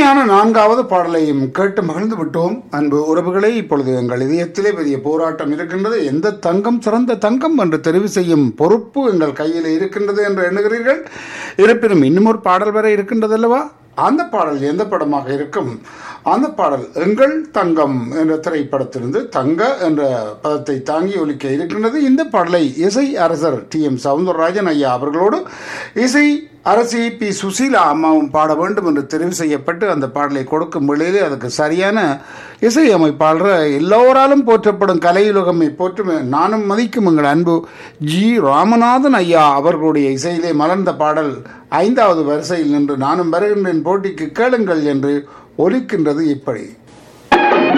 இனிமையான நான்காவது பாடலையும் கேட்டு மகிழ்ந்து விட்டோம் அன்பு உறவுகளே இப்பொழுது எங்கள் இதயத்திலே பெரிய போராட்டம் இருக்கின்றது எந்த தங்கம் சிறந்த தங்கம் என்று தெரிவு செய்யும் பொறுப்பு எங்கள் கையில் இருக்கின்றது என்று எண்ணுகிறீர்கள் இருப்பினும் இன்னும் ஒரு பாடல் வரை இருக்கின்றது அல்லவா அந்த பாடல் எந்த படமாக இருக்கும் அந்த பாடல் எங்கள் தங்கம் என்ற திரைப்படத்திலிருந்து தங்க என்ற பதத்தை தாங்கி ஒலிக்க இருக்கின்றது இந்த பாடலை இசை அரசர் டி எம் சவுந்தரராஜன் ஐயா அவர்களோடு இசை அரசி பி சுசீலா அம்மாவும் பாட வேண்டும் என்று தெரிவு செய்யப்பட்டு அந்த பாடலை கொடுக்கும் வேளையிலே அதுக்கு சரியான இசையமைப்பாளர் எல்லோராலும் போற்றப்படும் கலையுலகமை போற்றும் நானும் மதிக்கும் எங்கள் அன்பு ஜி ராமநாதன் ஐயா அவர்களுடைய இசையிலே மலர்ந்த பாடல் ஐந்தாவது வரிசையில் நின்று நானும் வருகின்றேன் போட்டிக்கு கேளுங்கள் என்று ஒலிக்கின்றது இப்படி